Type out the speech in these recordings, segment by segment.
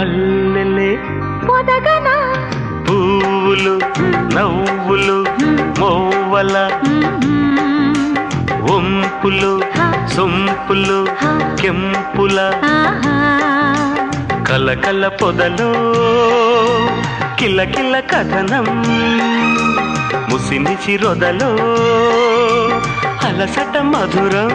మల్లెలే పొదగన పువ్వులు నవ్వులు మోవల ఒంపులు సొంపులు కెంపుల కలకల పొదలో కిలకిల కథనం ముసిమిసి రొదలో అలసట మధురం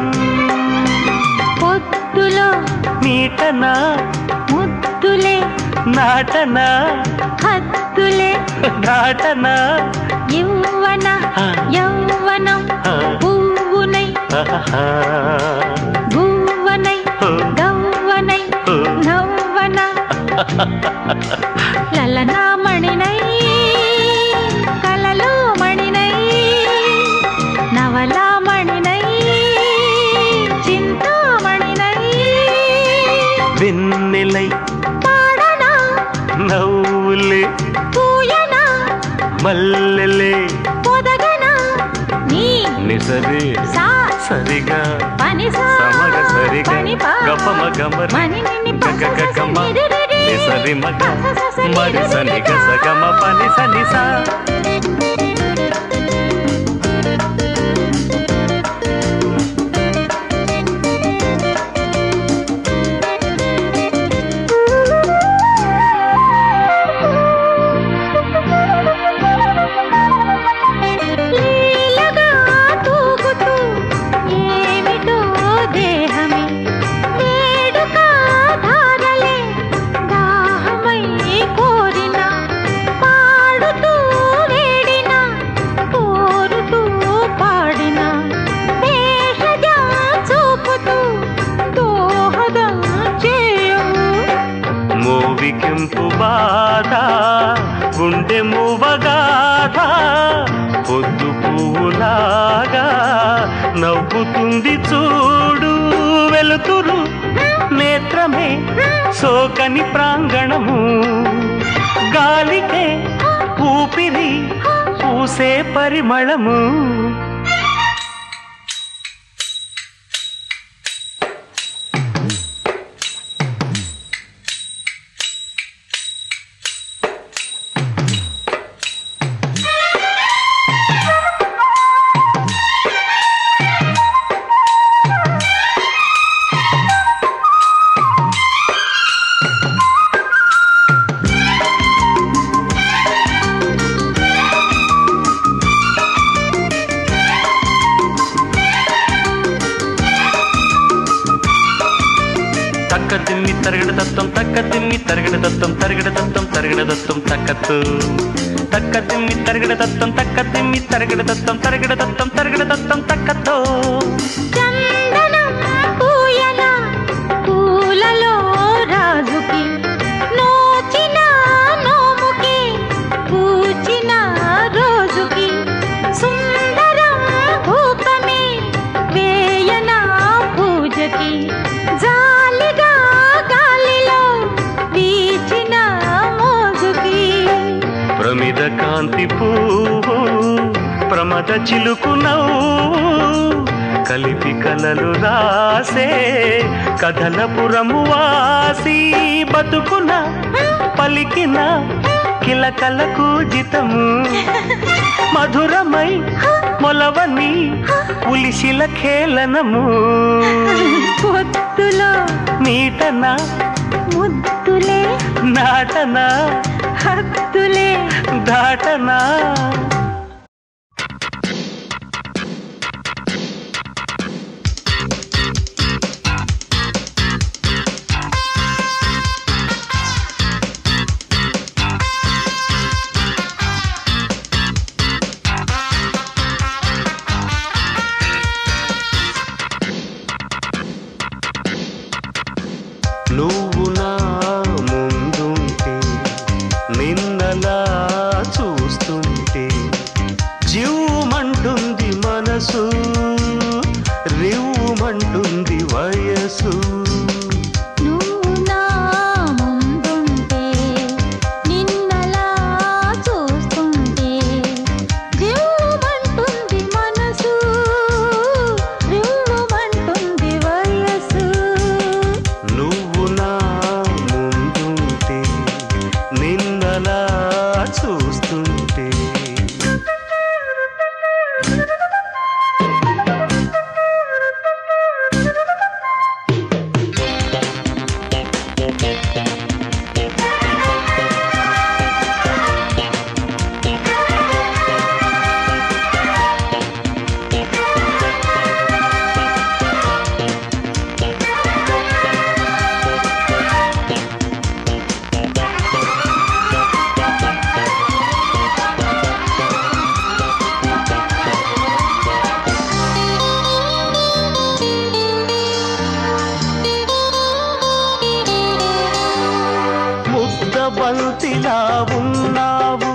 పొద్దులో నీటన ముద్దులే నాటన హద్దులే నాటన యౌవన ఆ. యౌవనం ఆ. పువ్వునై ఆహా. భూవనై ఓ. గౌవనై ఓ. నవ్వన లలనా మణినై కలలో మణినై నవలా మణినై చింతామణినై వెన్నెలై పాడనా నవ్వులే పూయనా మల్లెలే పొదగనా నీ నిసరే సా సరిగా పని సా సమగ సరిగా పని పా గపమ గమరి మని నిని ప స స స గగగమ ని రి రి రి. నిసరి మగ ప స స స ని మరి రి రి సని రి గస గా. గమ పని సని సా లీలగా తూగుతూ ఏమిటో దేహమే వేడుక ధారలే దాహమై కోరిన పాడుతూ వేడిన కోరుతూ పాడిన భేషజ చూపుతూ దోహదం చేయవు మోవి కెంపు బాధ గుండె మూవగాథ పొద్దు పువ్వులాగా నవ్వుతుంది చూడు వెలుతురు నేత్రమే సోకని ప్రాంగణము గాలికే ఊపిరి పూసే పరిమళము తక్క తిమ్మి తరగడ తత్వం తక్క తిమ్మి తరగడ తత్వం తరగడ తత్వం తరగడ తత్వం తక్కత్తు తక్క తిమ్మి తరగడ తత్వం తక్క తిమ్మి తరగడ తత్వం తరగడ తత్వం తరగడ తత్వం తక్కతో చందనం పూయన పూలలో రాజుకి నోచిన నోముకి పూచిన రోజుకి సుందరం భూపమే వేయన పూజకి జాలిగా గాలిలో వీచిన మోజుకి ప్రమిద కాంతి పువ్వు ప్రమద చిలుకు నవ్వు కలిపి కలలు రాసే కథలపురము వాసి బతుకున పలికిన కిలకలకు జితము మధురమై మొలవని ఉలిశిల ఖేళనము పొత్తులో నీటన ముద్దులే నాటన హద్దులే దాటనా నువ్వు నా ముందుంటే నిన్నలా చూస్తుంటే చూస్తుంటే ముద్ద బంతిలా ఉన్నావు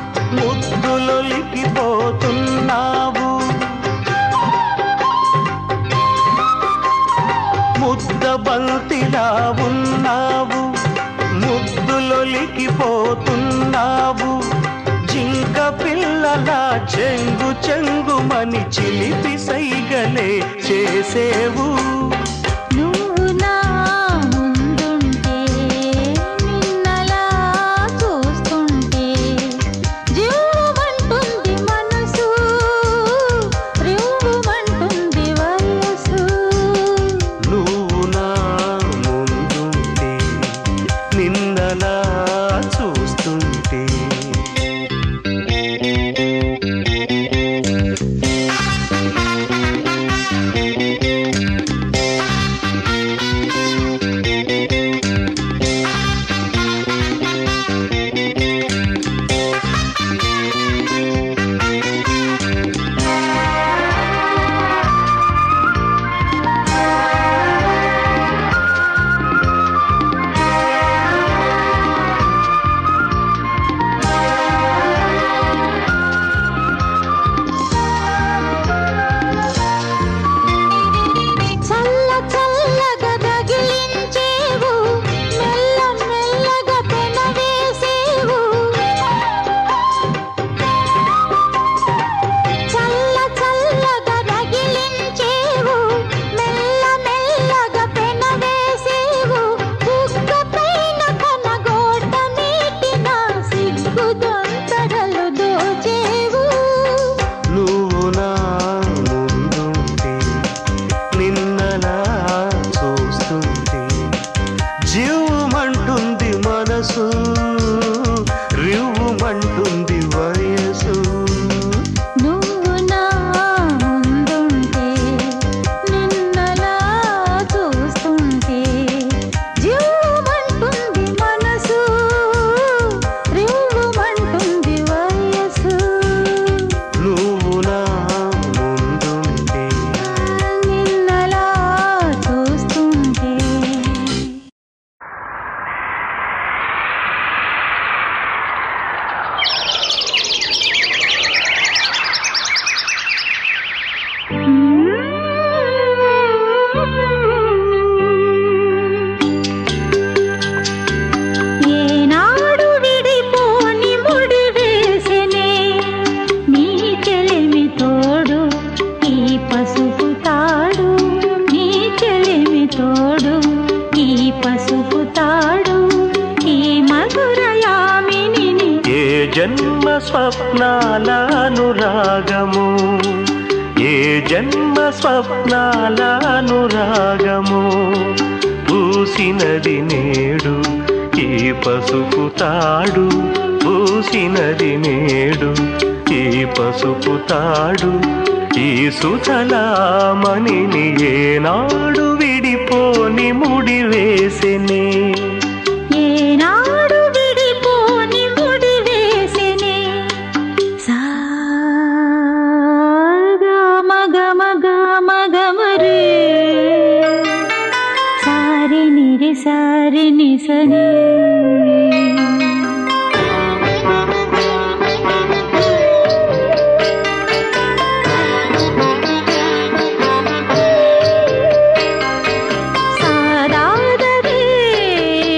ముద్దులొలికిపోతున్నావు ముద్ద బంతిలా ఉన్నావు ముద్దులొలికిపోతున్నావు జింక పిల్లల చెంగు చెంగుమని చిలిపి సైగలే చేసేవు నువ్వు నా ముందుంటే నిన్నలా చూస్తుంటే జీవమంటుంది మనసు రివ్వుమంటుంది వయసు నువ్వు నా ముందుంటే నిన్నలా చూస్తుంటే చల్ల చల్లగా తగిలించేవు మెల్ల మెల్లగా పెనవేసేవు చల్ల చల్లగా తగిలించేవు మెల్ల మెల్లగా పెనవేసేవు బుగ్గ పైన కనగోట నీటిన సిగ్గు దొంతరలు దోచేవు నువ్వు నా ముందుంటే నిన్నలా చూస్తుంటే జీవమంటుంది మనసు రివ్వుమంటుంది వయసు నువ్వు నా ముందుంటే నిన్నలా చూస్తుంటే జీవమంటుంది మనసు రివ్వుమంటుంది వయసు నువ్వు నా ముందుంటే నిన్నలా చూస్తుంటే ఏనాడు విడిపోని ముడి వేసెనే నీ చెలిమి తోడు ఈ పసుపు తాడు నీ చెలిమి తోడు ఈ పసుపు తాడు ఈ మధురయామిని ఏ జన్మ స్వప్నాల అనురాగము ఏ జన్మ స్వప్నాల అనురాగము పూసినది నేడు ఈ పసుపు తాడు పూసినది నేడు ఈ పసుపు తాడు ఈ సుతలామణిని ఏనాడు విడిపోని ముడి వేసెనే ఏనాడు విడిపోని ముడి వేసెనే సాగా మగ మగ మగ మరే సారి నిరి సారి నిసనే సాదాదరే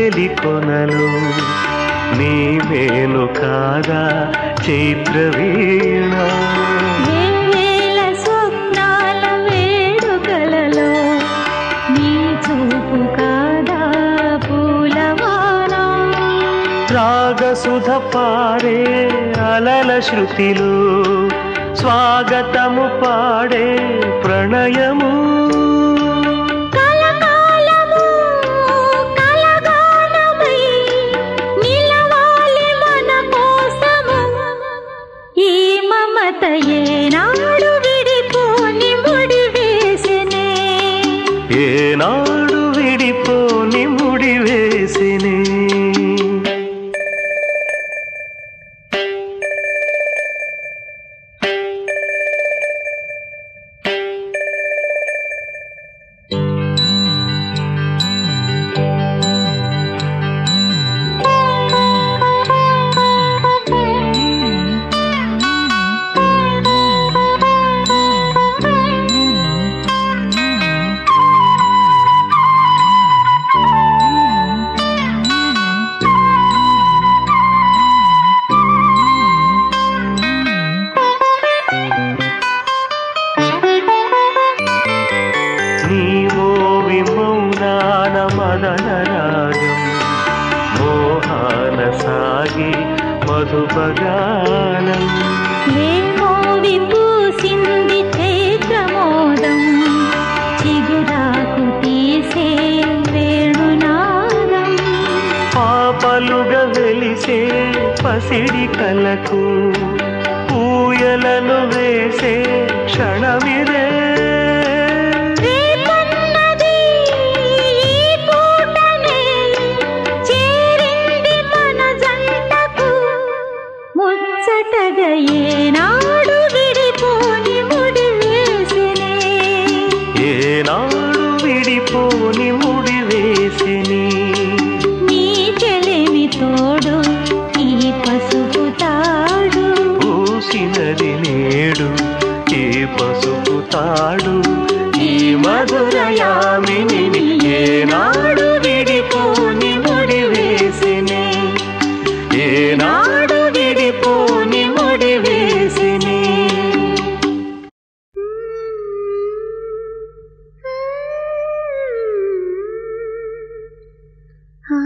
తేలి కొనలు నీ మేలు కాదా చైత్ర వీణ వేవేల స్వప్నాల వేడుకలలో నీ చూపు కాదా పూలవాన రాగసుధ పాడే అలల శృతిలు స్వాగతము పాడే ప్రణయము కలకాలము కలగానమై నిలవాలి మన కోసము ఈ మమత ఏనాడు విడిపోని ముడి వేసినే ఏనాడు విడిపోని ముడి వేసినే నీవో విమౌనాన మదన రాగం మోహాన సాగి మధుపగానం ఏమో విపూసింది చైత్రమోదం చిగురాకు తీసే వేణునాదం పాపలుగా వెలిసే పసిడి కలకు ఊయలను వేసే క్షణమిదే రేపన్నది ఈ పూటనే చేరింది మన జంటకు ముచ్చటగా ఏనాడు విడిపోని ముడి వేసినే ఏనాడు విడిపోని ముడి వేసిని నీ చెలిమి తోడు ఈ పసుపు తాడు పూసినది నేడు ఈ పసుపు తాడు ఈ మధురయామిని ఏనాడు విడిపోని ముడి వేసిని ఏనాడు విడిపోని ముడి వేసిని ఆ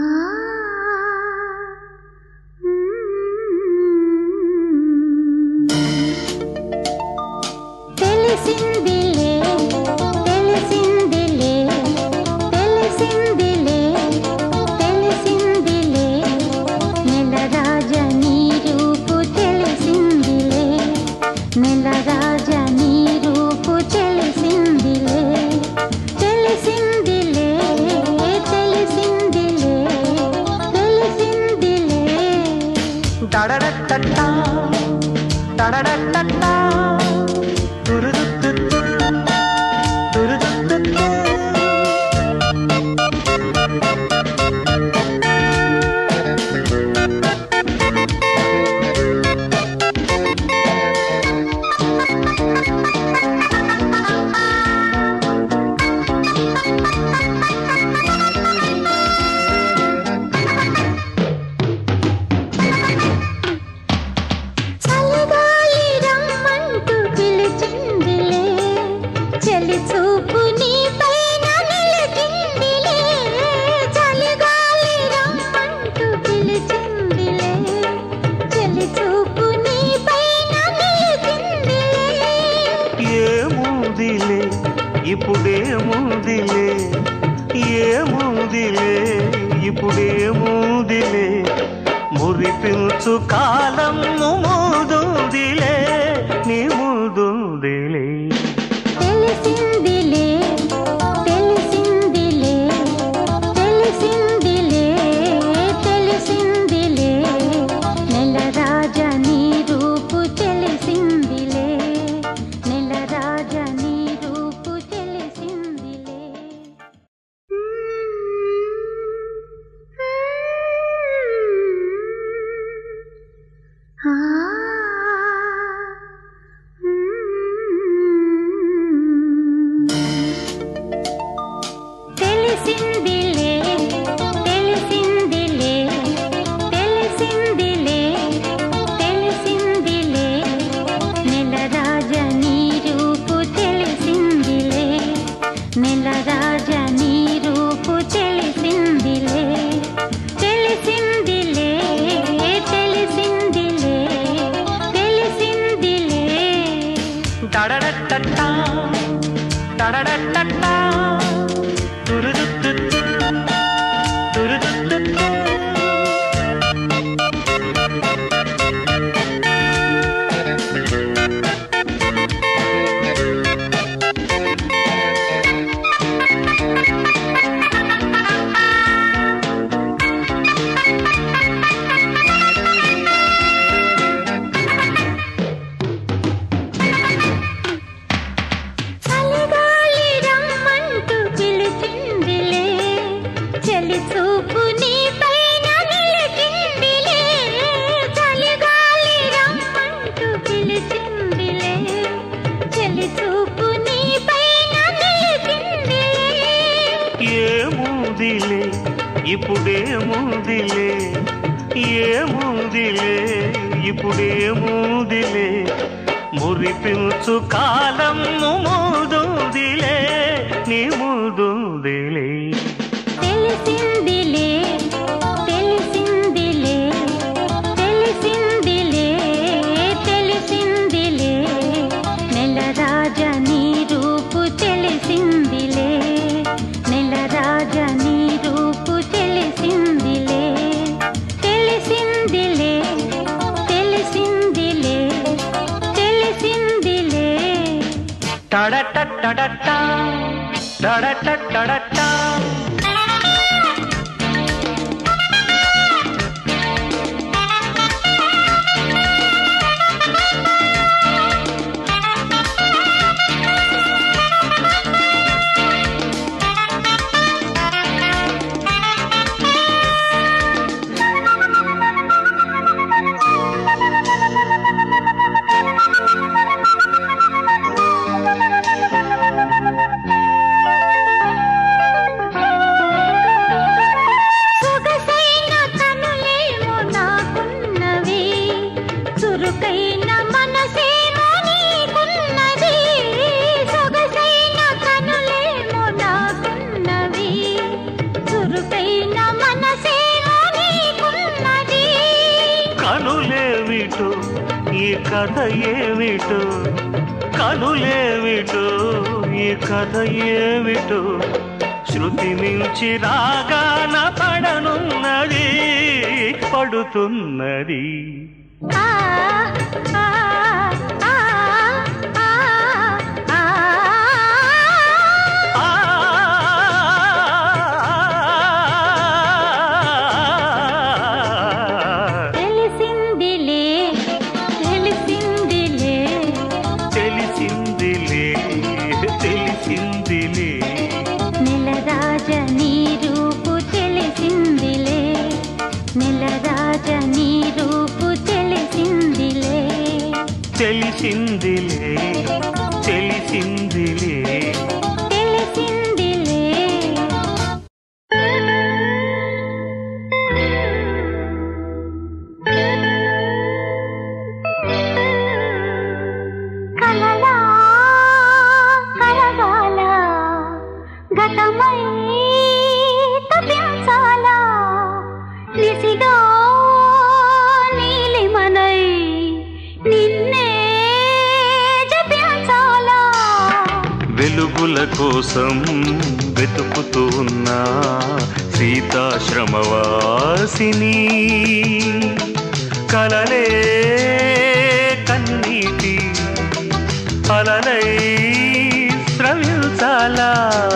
తెలిసిందిలే తెలిసిందిలే తెలిసిందిలే తెలిసిందిలే నెల రాజనీ రూపు తెలిసిందిలే నెల రాజనీ రూపు తెలిసిందిలే తెలిసిందిలే తెలిసిందిలే తెలిసిందిలే తడడట్టట్టా, తడడట్టట్టా, తురుదుద్దుద్దు, తురుదుద్దుద్దు. చలిగాలి రమ్మంటూ పిలిచిందిలే చలి చూపు నీ పైన నిలిచిందిలే చలిగాలి రమ్మంటూ పిలిచిందిలే చలి చూపు నీ పైన నిలిచిందిలే ఏముందిలే ఇప్పుడేముందిలే ఏముందిలే ఇప్పుడేముందిలే మురిపించు కాలం మూదుందిలే నీ ముందుందిలే తెలిసిందిలే తెలిసిందిలే తెలిసిందిలే తెలిసిందిలే నెల రాజా నీ రూపు తెలిసిందిలే నెల రాజా నీ రూపు తెలిసిందిలే ఆ ఏముందిలే ఏముందిలే ఇప్పుడేముందిలే మురిపించు కాలం ముందుందిలే నీ ముందుందిలే తెలిసిందిలే తెలిసిందిలే తెలిసిందిలే తెలిసిందిలే నెలరాజ నీ రూపు తెలిసిందిలే నెలరాజ నీ రూపు తెలిసిందిలే తెలిసిందిలే తెలిసిందిలే తెలిసిందిలే టడటడటా టడటడటా సొగసైన కనులేమో నాకున్నవి చురుకైన మనసేమో నీకున్నది సొగసైన కనులేమో నాకున్నవి చురుకైన మనసేమో నీకున్నది కనులేమిటో ఈ కథ ఏమిటో కనులేమిటో ఈ కథ ఏమిటో శృతి మించి రాగాన పడనున్నది పడుతున్నది ఆ ఆ ఆ ఆ ఆ ఆ తెలిసిందిలే తెలిసిందిలే తెలిసిందిలే తెలిసిందిలే నెలరాజ నీ రూపు తెలిసిందిలే నెలరాజ నీ రూపు తెలిసిందిలే తెలిసిందిలే తెలిసిందిలే తెలిసిందిలే కలలా కలగాల గతమై తప్పించాలా నిసిగా నీలిమనై నిన్నే జపించాలా వెలుగుల కోసం వెతుకుతూ ఉన్న సీతాశ్రమవాసిని కలలే కన్నీటి అలలై స్రవించాలా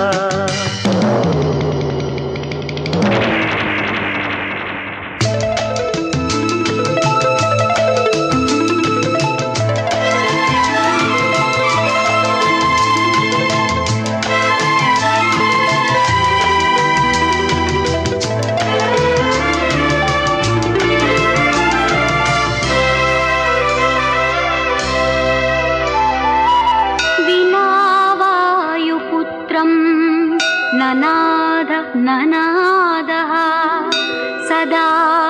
विनावायुपुत्रं ननाद ननादः सदा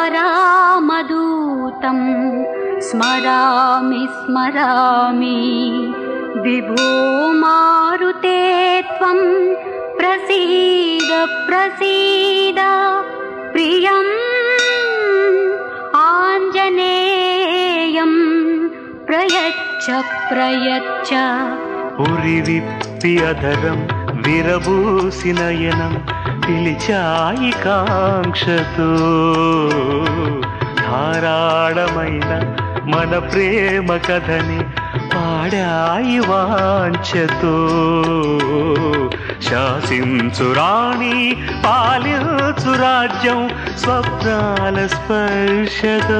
रामदूतं स्मरामि स्मरामि विभो मारुते त्वं प्रसीद प्रसीद प्रियम् आञ्जनेयं प्रयच्छ प्रयच्छ ఉరి విప్పి అధరం విరబూసి నయనం పిలిచాయి కాంక్షతో ధారాళమైన మన ప్రేమ కథని పాడాయి వాంఛతో శాసించు రాణి పాలించు రాజ్యం స్వప్నాల స్పర్శతో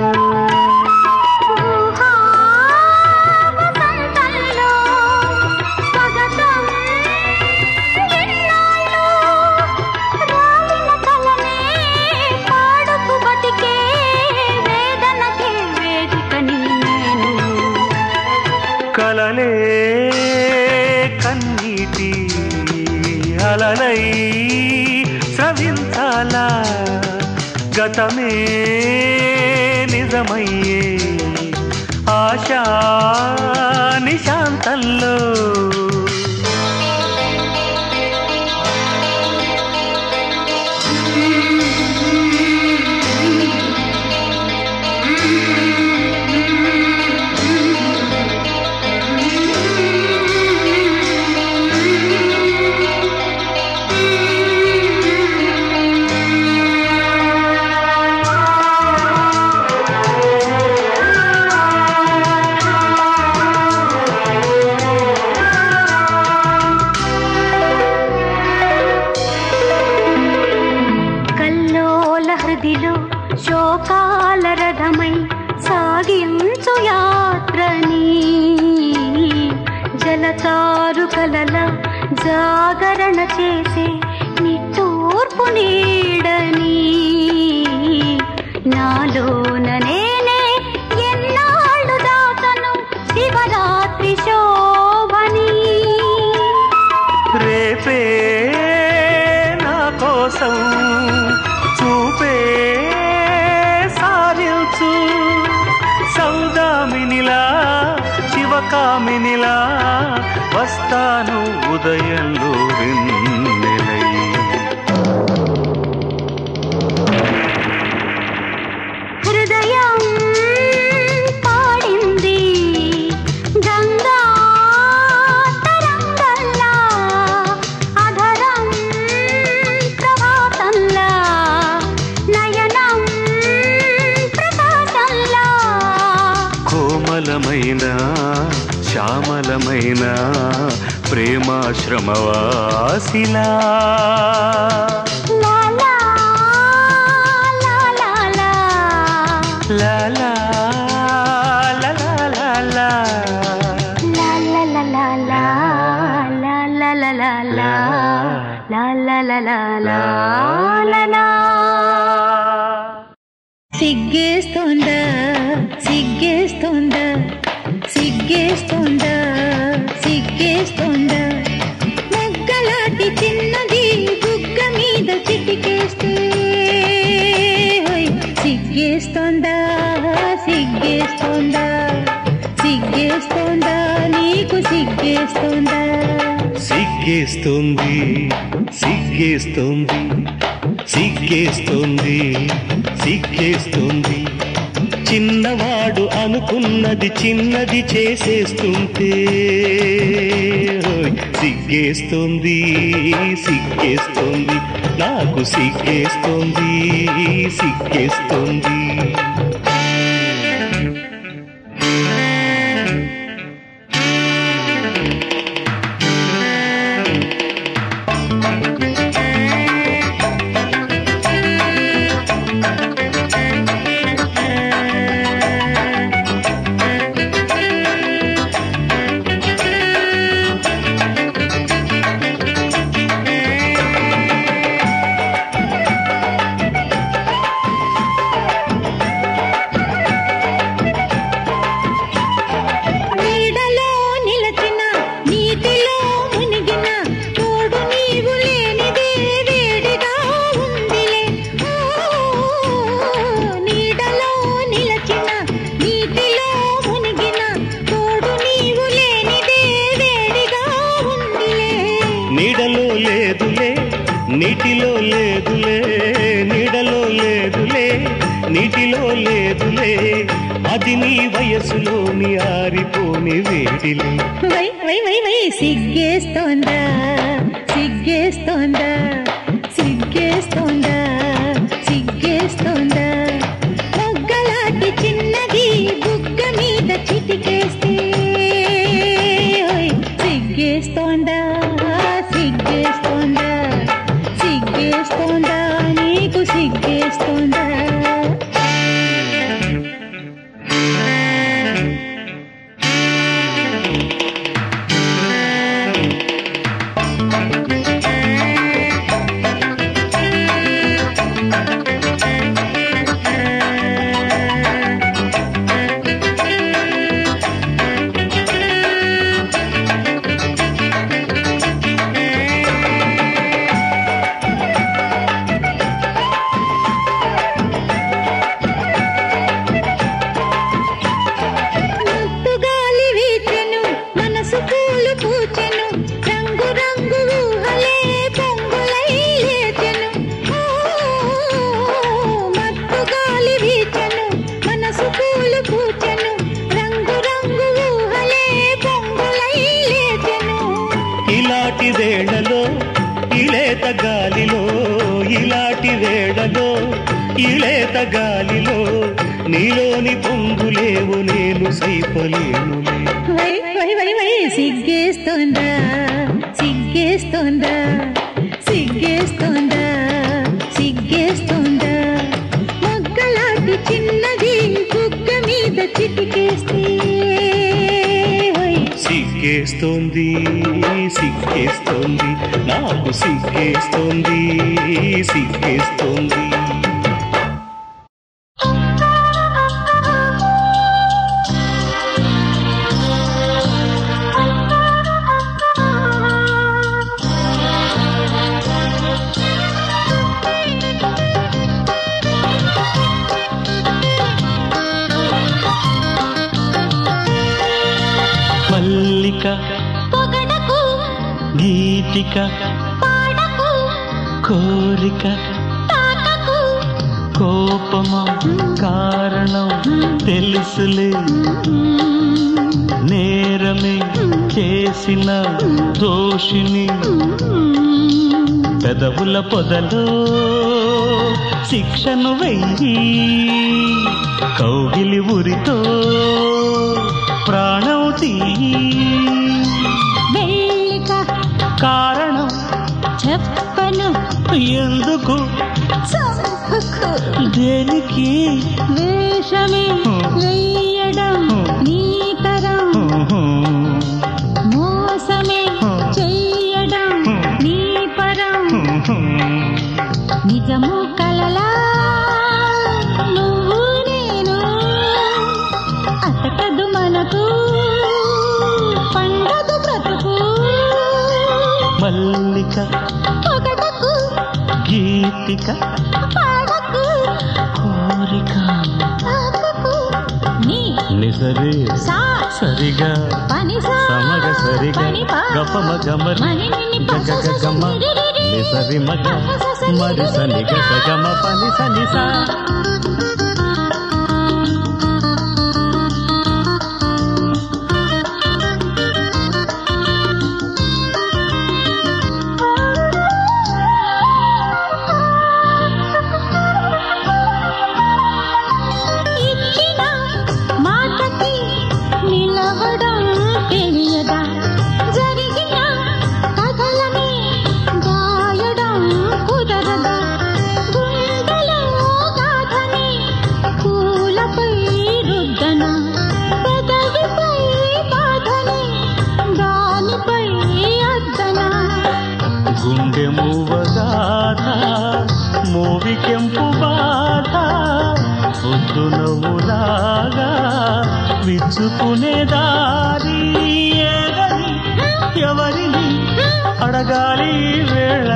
వసంతంలో స్వాగతం ఎన్నాళ్ళు రాలిన కలనే పాడుతూ బతికే వేదనకే వేదికని నేను కలలే కన్నీటి అలలై స్రవించాలా గతమే నిజమయ్యే ఆశా నిశాంతంలో కల్లోల హృదిలో శోకాల రథమై సాగించు యాత్రని జలతారు కలల జాగరణ చేసే నిట్టూర్పు నీడని నాలోన నేనే ఎన్నాళ్ళు దాతను శివరాత్రి శోభని రేపే నా కోసం చూపే సారించు సౌదామినిలా శివకామినిలా వస్తాను ఉదయంలో వెన్నెలై హృదయం పాడింది గంగా తరంగల్లా అధరం ప్రభాతంలా నయనం ప్రకాశంలా కోమలమైన శ్యామలమైన ప్రేమాశ్రమవాసిలా లా లా లా లా లా లా లా లా లా లా లా. La la la la la la la la la la la la la la la la la సిగ్గేస్తోందా సిగ్గేస్తోందా సిగ్గేస్తోందా సిగ్గేస్తోందా మొగ్గలాంటి చిన్నది బుగ్గ మీద చిటికేస్తే హోయ్, సిగ్గేస్తోందా సిగ్గేస్తోందా సిగ్గేస్తోందా నీకు సిగ్గేస్తోందా సిగ్గేస్తుంది సిగ్గేస్తుంది సిగ్గేస్తుంది సిగ్గేస్తుంది చిన్నవాడు అనుకున్నది చిన్నది చేసేస్తుంటే ఓయ్, సిగ్గేస్తుంది సిగ్గేస్తుంది నాకు సిగ్గేస్తుంది సిగ్గేస్తుంది నీడలో నిలచిన నీటిలో మునిగిన తోడు నీవు లేనిదే వేడిగా ఉందిలే ఓ, నీడలో నిలచిన నీటిలో మునిగిన తోడు నీవు లేనిదే వేడిగా ఉందిలే నీడలో లేదులే నీటిలో లేదులే నీడలో లేదులే నీటిలో లేదులే అది నీ వయసులోని ఆరిపోని వేడిలే వై వై వై వై సిగ్గేస్తోందా సిగ్గేస్తోందా సిగ్గేస్తోందా సిగ్గేస్తోందా మొగ్గలాంటి చిన్నది బుగ్గ మీద చిటికేస్తే ఓయ్, సిగ్గేస్తోందా సిగ్గేస్తోందా సిగ్గేస్తోందా నీకు సిగ్గేస్తోందా ఇలేత గాలిలో నీలోని పొంగులేవు నేను సైపలేనులే వై వై వై వై సిగ్గేస్తోందా సిగ్గేస్తోందా సిగ్గేస్తోందా సిగ్గేస్తోందా మొగ్గలాంటి చిన్నది బుగ్గ మీద చిటికేస్తే వై సిగ్గేస్తోంది సిగ్గేస్తోంది నాకు సిగ్గేస్తోంది సిగ్గేస్తోంది మల్లిక పొగడకు గీతిక పాడకు కోరిక తాకకు కోపమా కారణం తెలుసులే నేరమే చేసిన దోషిని పెదవుల పొదలో శిక్షను వెయ్యి కౌగిలి ఉరితో ప్రాణం తీయి వెళ్ళిక కారణం చెప్పను ఎందుకు చంపకు దేనికి వేషమే వెయ్యడం నీ తరం మోసమే చెయ్యడం నీ పరం నిజము కలలా నువ్వు నేను అతకదు మనకు పండదు బ్రతుకు మల్లిక పొగడకు గీతిక పాడకు కోరిక తాకకు నీ నిజరే సా సరిగా పని సా సమగ సరిగా పని పా గపమ గమరి మని నిని ప స స స గగ గమ ని రి రి రి. నిసరి మగ ప స స ని మరి రి రి సని రి గగ రా. గమ పని సని సా ఇచ్చిన మాటకి నిలవడం తెలియదా జరిగిన కథలని దాయడం కుదరదా గుండెలో గాథని పూలపై రుద్దన పెదవిపై బాధని దానిపై అద్దనా గుండె మూవగాథ మూవి కెంపు బాధ పొద్దు నవ్వులాగా విచ్చుకునే దారి ఏదని ఎవరిని అడగాలి ఈ వేళ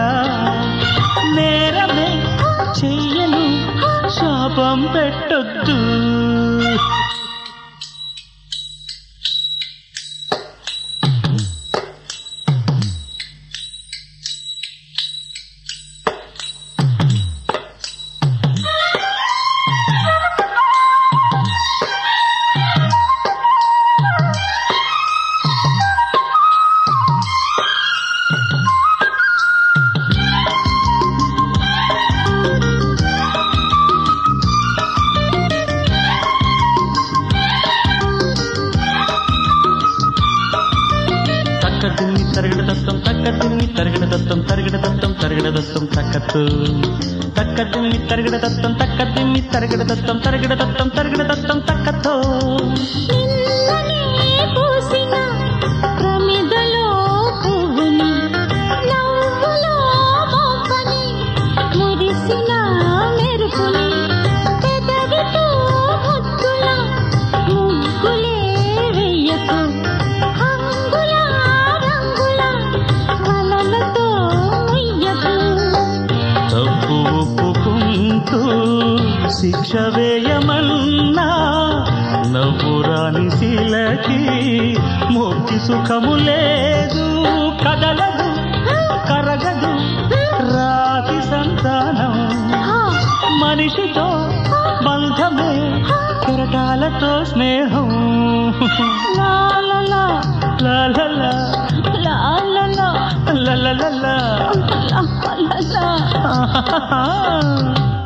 నేరమే చెయ్యను శాపం పెట్టొద్దు తక్క తిమ్మి తరగడ తత్వం తక్క తిమ్మి తరగడ తత్వం తరగడ తత్వం తరగడ తత్వం తక్కత్తు తక్క తిమ్మి తరగడ తత్వం తక్క తిమ్మి తరగడ తత్వం తరగడ తత్వం తరగడ తత్వం తక్కతో నిన్ననే పూసిన ప్రమిదలో పువ్వుని నవ్వులో మొగ్గని మురిసిన మెరుపుని పెదవితో ముద్దుల ముగ్గులే వెయ్యకు హంగుల రంగుల వలలతో ముయ్యకు తప్పు ఒప్పుకుంటూ శిక్ష వేయమన్నా నవ్వురాని శీలకి మొక్కి సుఖము లేదు కదలదు కరగదు రాతి సంతానం హా, మనిషితో బంధమే కెరటాలతో స్నేహం లా లా లా, లా లా లా, లా లా లా, లా లా లా లా. లా లా లా. ఆహాహా.